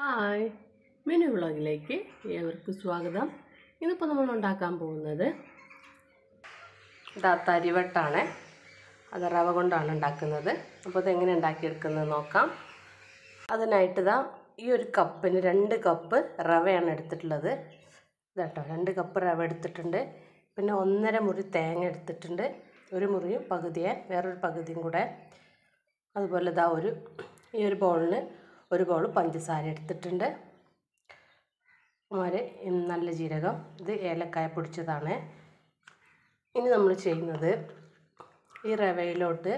hi menu വ്ളോഗിലേക്ക് ഏവർക്കും സ്വാഗതം ഇന്നിപ്പോൾ നമ്മൾ ഉണ്ടാക്കാൻ പോകുന്നത് ഇതാ തരിവട്ടാണ് അത് റവ കൊണ്ടാണ് ഉണ്ടാക്കുന്നത് അപ്പോൾ ഇതെങ്ങനെ ഉണ്ടാക്കിയെടുക്കുന്നത് നോക്കാം അതിനായിട്ട് ഇതാ ഈ ഒരു കപ്പിന് രണ്ട് കപ്പ് റവയാണ് എടുത്തിട്ടുള്ളത് ഇതാട്ടോ രണ്ട് കപ്പ് റവ എടുത്തിട്ടുണ്ട് പിന്നെ ഒന്നര മുറി തേങ്ങ എടുത്തിട്ടുണ്ട് ഒരു മുറിയും പകുതിയെ വേറൊരു പകുതിയും കൂടെ അതുപോലെ ഇതാ ഒരു ഈ ഒരു ബൗളിന് ഒരു ബൗൾ പഞ്ചസാര എടുത്തിട്ടുണ്ട് അതുപോലെ നല്ല ജീരകം ഇത് ഏലക്കായ പൊടിച്ചതാണ് ഇനി നമ്മൾ ചെയ്യുന്നത് ഈ റവയിലോട്ട്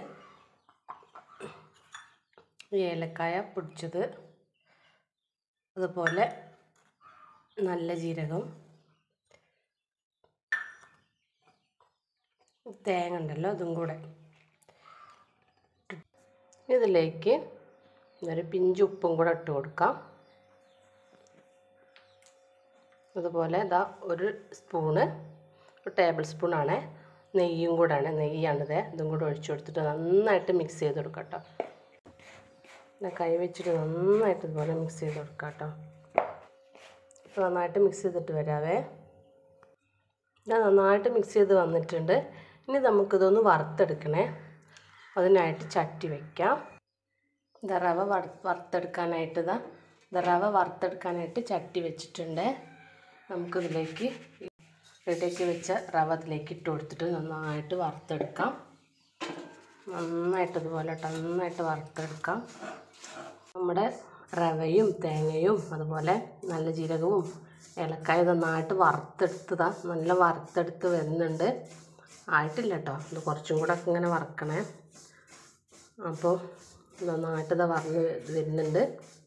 ഈ ഏലക്കായ പൊടിച്ചത് അതുപോലെ നല്ല ജീരകം തേങ്ങ ഉണ്ടല്ലോ അതും കൂടെ ഇതിലേക്ക് ഒരു പിഞ്ച് ഉപ്പും കൂടെ ഇട്ട് കൊടുക്കാം അതുപോലെ ഇതാ ഒരു സ്പൂണ് ഒരു ടേബിൾ സ്പൂണാണ് നെയ്യും കൂടെയാണ് നെയ്യാണിത് ഇതും കൂടെ ഒഴിച്ചു കൊടുത്തിട്ട് നന്നായിട്ട് മിക്സ് ചെയ്ത് കൊടുക്കാം കേട്ടോ പിന്നെ കൈ വെച്ചിട്ട് നന്നായിട്ട് ഇതുപോലെ മിക്സ് ചെയ്ത് കൊടുക്കാം കേട്ടോ അപ്പോൾ നന്നായിട്ട് മിക്സ് ചെയ്തിട്ട് വരാവേ ഇതാ നന്നായിട്ട് മിക്സ് ചെയ്ത് വന്നിട്ടുണ്ട് ഇനി നമുക്കിതൊന്ന് വറുത്തെടുക്കണേ അതിനായിട്ട് ചട്ടി വയ്ക്കാം ഇതാ റവ വറ വറുത്തെടുക്കാനായിട്ട് ഇതാ ഇതാ റവ വറുത്തെടുക്കാനായിട്ട് ചട്ടി വെച്ചിട്ടുണ്ട് നമുക്കിതിലേക്ക് റെഡിയാക്കി വെച്ച റവ അതിലേക്ക് ഇട്ട് കൊടുത്തിട്ട് നന്നായിട്ട് വറുത്തെടുക്കാം നന്നായിട്ട് ഇതുപോലെ നന്നായിട്ട് വറുത്തെടുക്കാം നമ്മുടെ റവയും തേങ്ങയും അതുപോലെ നല്ല ജീരകവും ഏലക്കായ നന്നായിട്ട് വറുത്തെടുത്തതാ നല്ല വറുത്തെടുത്ത് വരുന്നുണ്ട് ആയിട്ടില്ല കേട്ടോ ഇത് കുറച്ചും കൂടെ ഒക്കെ ഇങ്ങനെ വറക്കണേ അപ്പോൾ നന്നായിട്ട് ഇത് വറന്ന് വരുന്നുണ്ട്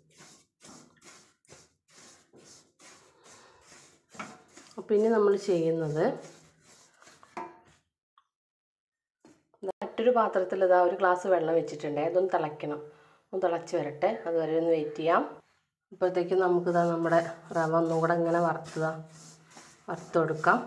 പിന്നെ നമ്മൾ ചെയ്യുന്നത് മറ്റൊരു പാത്രത്തിൽ ഇതാ ഒരു ഗ്ലാസ് വെള്ളം വെച്ചിട്ടുണ്ട് അതൊന്ന് തിളയ്ക്കണം ഒന്ന് തിളച്ച് വരട്ടെ അതുവരെ ഒന്ന് വെയിറ്റ് ചെയ്യാം അപ്പോഴത്തേക്കും നമുക്കിതാ നമ്മുടെ റവ ഒന്നും കൂടെ ഇങ്ങനെ വറുത്തതാ വറുത്ത് കൊടുക്കാം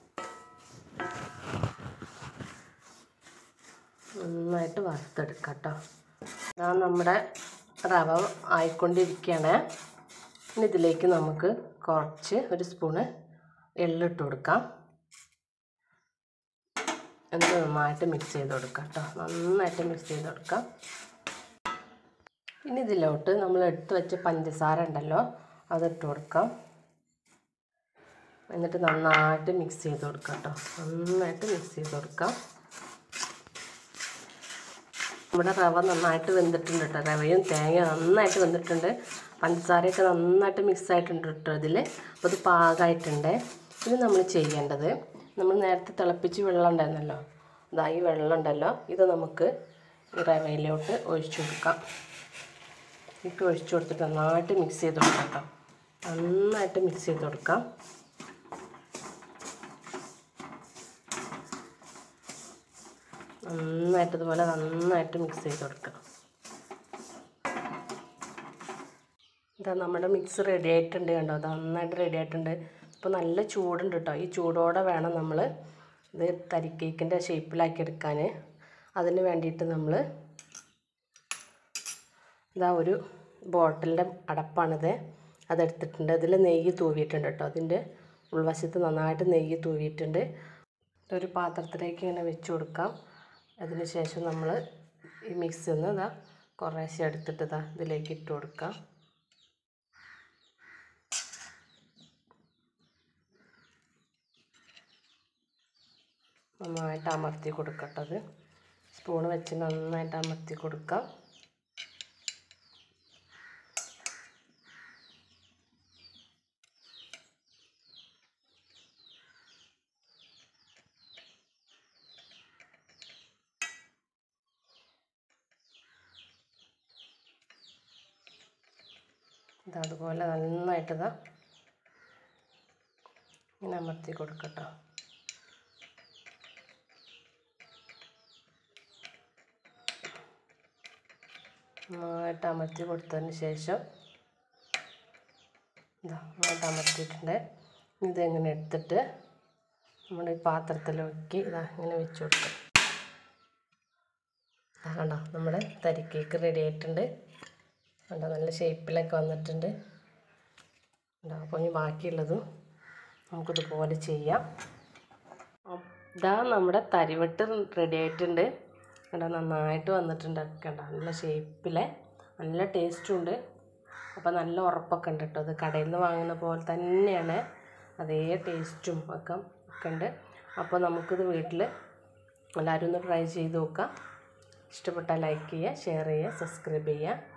നന്നായിട്ട് വറുത്തെടുക്കാം കേട്ടോ ഇതാ നമ്മുടെ റവ ആയിക്കൊണ്ടിരിക്കുകയാണ് ഇനി ഇതിലേക്ക് നമുക്ക് കുറച്ച് ഒരു സ്പൂണ് എള്ളിട്ട് കൊടുക്കാം എന്നിട്ട് നന്നായിട്ട് മിക്സ് ചെയ്ത് കൊടുക്കാം കേട്ടോ നന്നായിട്ട് മിക്സ് ചെയ്ത് കൊടുക്കാം ഇനി ഇതിലോട്ട് നമ്മൾ എടുത്ത് വെച്ച പഞ്ചസാര ഉണ്ടല്ലോ അതിട്ട് കൊടുക്കാം എന്നിട്ട് നന്നായിട്ട് മിക്സ് ചെയ്ത് കൊടുക്കാം കേട്ടോ നന്നായിട്ട് മിക്സ് ചെയ്ത് കൊടുക്കാം നമ്മുടെ റവ നന്നായിട്ട് വെന്തിട്ടുണ്ട് കേട്ടോ റവയും തേങ്ങ നന്നായിട്ട് വെന്തിട്ടുണ്ട് പഞ്ചസാരയൊക്കെ നന്നായിട്ട് മിക്സ് ആയിട്ടുണ്ട് കേട്ടോ ഇതിൽ അപ്പോൾ ഇത് പാകമായിട്ടുണ്ട് ഇനി നമ്മൾ ചെയ്യേണ്ടത് നമ്മൾ നേരത്തെ തിളപ്പിച്ച് വെള്ളം ഉണ്ടായിരുന്നല്ലോ ഇതാ ഈ വെള്ളം ഉണ്ടല്ലോ ഇത് നമുക്ക് ഈ റവയിലോട്ട് ഒഴിച്ചു കൊടുക്കാം ഇട്ട് ഒഴിച്ചു കൊടുത്തിട്ട് നന്നായിട്ട് മിക്സ് ചെയ്ത് കൊടുക്കാം കേട്ടോ നന്നായിട്ട് മിക്സ് ചെയ്ത് കൊടുക്കാം നന്നായിട്ട് ഇതുപോലെ നന്നായിട്ട് മിക്സ് ചെയ്ത് കൊടുക്കുക ഇതാ നമ്മുടെ മിക്സ് റെഡി ആയിട്ടുണ്ട് കണ്ടോ അത് നന്നായിട്ട് റെഡി ആയിട്ടുണ്ട് ഇപ്പോൾ നല്ല ചൂടുണ്ട് കേട്ടോ ഈ ചൂടോടെ വേണം നമ്മൾ ഇത് തരിക്കേക്കിൻ്റെ ഷേപ്പിലാക്കി എടുക്കാൻ അതിന് വേണ്ടിയിട്ട് നമ്മൾ ഇതാ ഒരു ബോട്ടിലിൻ്റെ അടപ്പാണിത് അതെടുത്തിട്ടുണ്ട് അതിൽ നെയ്യ് തൂവിയിട്ടുണ്ട് കേട്ടോ അതിൻ്റെ ഉൾവശത്ത് നന്നായിട്ട് നെയ്യ് തൂവിയിട്ടുണ്ട് ഒരു പാത്രത്തിലേക്ക് ഇങ്ങനെ വെച്ച് കൊടുക്കാം അതിന് ശേഷം നമ്മൾ ഈ മിക്സ് നിന്ന് ഇതാ കുറേശ്ശെ എടുത്തിട്ട് ഇതാ ഇതിലേക്ക് ഇട്ട് കൊടുക്കാം നന്നായിട്ട് അമർത്തി കൊടുക്കട്ടത് സ്പൂൺ വെച്ച് നന്നായിട്ട് അമർത്തി കൊടുക്കാം ഇത് അതുപോലെ നന്നായിട്ട് ഇതാ ഇങ്ങനെ അമർത്തി കൊടുക്കട്ടോ നന്നായിട്ട് അമർത്തി കൊടുത്തതിന് ശേഷം ഇതാ നന്നായിട്ട് അമർത്തിയിട്ടുണ്ട് ഇതെങ്ങനെ എടുത്തിട്ട് നമ്മുടെ ഈ പാത്രത്തിലേക്ക് ഇതാ ഇങ്ങനെ വെച്ച് കൊടുക്കും ആ കണ്ടോ നമ്മുടെ തരി കേക്ക് റെഡി ആയിട്ടുണ്ട് കണ്ടോ നല്ല ഷേപ്പിലൊക്കെ വന്നിട്ടുണ്ട് ഉണ്ടാവും അപ്പോൾ ഇനി ബാക്കിയുള്ളതും നമുക്കിതുപോലെ ചെയ്യാം ഇതാ നമ്മുടെ തരിവെട്ട് റെഡി ആയിട്ടുണ്ട് കണ്ടോ നന്നായിട്ട് വന്നിട്ടുണ്ട് കണ്ടോ നല്ല ഷേപ്പിലെ നല്ല ടേസ്റ്റും ഉണ്ട് അപ്പോൾ നല്ല ഉറപ്പൊക്കെ ഉണ്ട് കേട്ടോ അത് കടയിൽ നിന്ന് വാങ്ങുന്ന പോലെ തന്നെയാണ് അതേ ടേസ്റ്റും ഒക്കെ ഒക്കെ ഉണ്ട് അപ്പോൾ നമുക്കിത് വീട്ടിൽ എല്ലാവരും ഒന്ന് ട്രൈ ചെയ്ത് നോക്കാം ഇഷ്ടപ്പെട്ടാൽ ലൈക്ക് ചെയ്യുക ഷെയർ ചെയ്യുക സബ്സ്ക്രൈബ് ചെയ്യുക